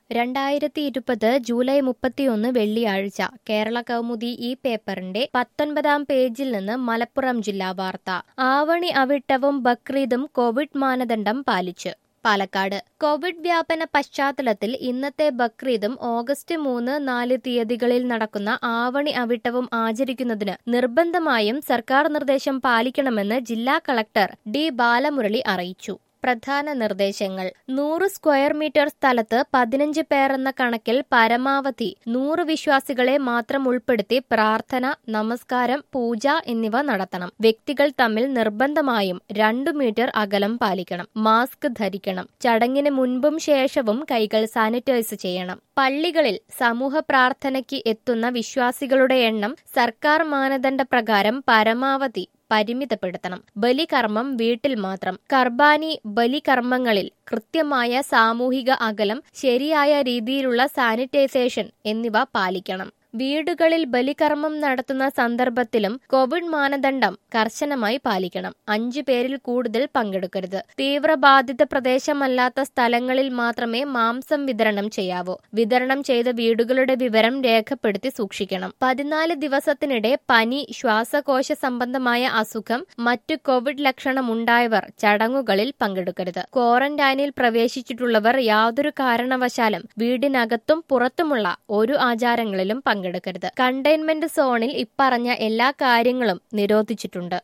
രണ്ടായിരത്തി ഇരുപത് ജൂലൈ മുപ്പത്തിയൊന്ന് വെള്ളിയാഴ്ച കേരള കൗമുദി ഈ പേപ്പറിന്റെ പത്തൊൻപതാം പേജിൽ നിന്ന് മലപ്പുറം ജില്ലാ വാർത്ത ആവണി അവിട്ടവും ബക്രീദും കോവിഡ് മാനദണ്ഡം പാലിച്ച് പാലക്കാട് കോവിഡ് വ്യാപന പശ്ചാത്തലത്തിൽ ഇന്നത്തെ ബക്രീദും ഓഗസ്റ്റ് മൂന്ന് നാല് തീയതികളിൽ നടക്കുന്ന ആവണി അവിട്ടവും ആചരിക്കുന്നതിന് നിർബന്ധമായും സർക്കാർ നിർദ്ദേശം പാലിക്കണമെന്ന് ജില്ലാ കളക്ടർ ഡി ബാലമുരളി അറിയിച്ചു പ്രധാന നിർദ്ദേശങ്ങൾ നൂറ് സ്ക്വയർ മീറ്റർ സ്ഥലത്ത് പതിനഞ്ച് പേർ എന്ന കണക്കിൽ പരമാവധി നൂറ് വിശ്വാസികളെ മാത്രം ഉൾപ്പെടുത്തി പ്രാർത്ഥന നമസ്കാരം പൂജ എന്നിവ നടത്തണം വ്യക്തികൾ തമ്മിൽ നിർബന്ധമായും രണ്ടു മീറ്റർ അകലം പാലിക്കണം മാസ്ക് ധരിക്കണം ചടങ്ങിന് മുൻപും ശേഷവും കൈകൾ സാനിറ്റൈസ് ചെയ്യണം പള്ളികളിൽ സമൂഹ പ്രാർത്ഥനയ്ക്ക് എത്തുന്ന വിശ്വാസികളുടെ എണ്ണം സർക്കാർ മാനദണ്ഡ പ്രകാരം പരമാവധി പരിമിതപ്പെടുത്തണം ബലികർമ്മം വീട്ടിൽ മാത്രം കർബാനി ബലികർമ്മങ്ങളിൽ കൃത്യമായ സാമൂഹിക അകലം ശരിയായ രീതിയിലുള്ള സാനിറ്റൈസേഷൻ എന്നിവ പാലിക്കണം വീടുകളിൽ ബലികർമ്മം നടത്തുന്ന സന്ദർഭത്തിലും കോവിഡ് മാനദണ്ഡം കർശനമായി പാലിക്കണം അഞ്ചു പേരിൽ കൂടുതൽ പങ്കെടുക്കരുത് തീവ്രബാധിത പ്രദേശമല്ലാത്ത സ്ഥലങ്ങളിൽ മാത്രമേ മാംസം വിതരണം ചെയ്യാവൂ വിതരണം ചെയ്ത വീടുകളുടെ വിവരം രേഖപ്പെടുത്തി സൂക്ഷിക്കണം പതിനാല് ദിവസത്തിനിടെ പനി ശ്വാസകോശ സംബന്ധമായ അസുഖം മറ്റു കോവിഡ് ലക്ഷണമുണ്ടായവർ ചടങ്ങുകളിൽ പങ്കെടുക്കരുത് ക്വാറന്റൈനിൽ പ്രവേശിച്ചിട്ടുള്ളവർ യാതൊരു കാരണവശാലും വീടിനകത്തും പുറത്തുമുള്ള ഒരു ആചാരങ്ങളിലും പങ്കെടുക്കരുത് കണ്ടെയ്ൻമെന്റ് സോണിൽ ഇപ്പറഞ്ഞ എല്ലാ കാര്യങ്ങളും നിരോധിച്ചിട്ടുണ്ട്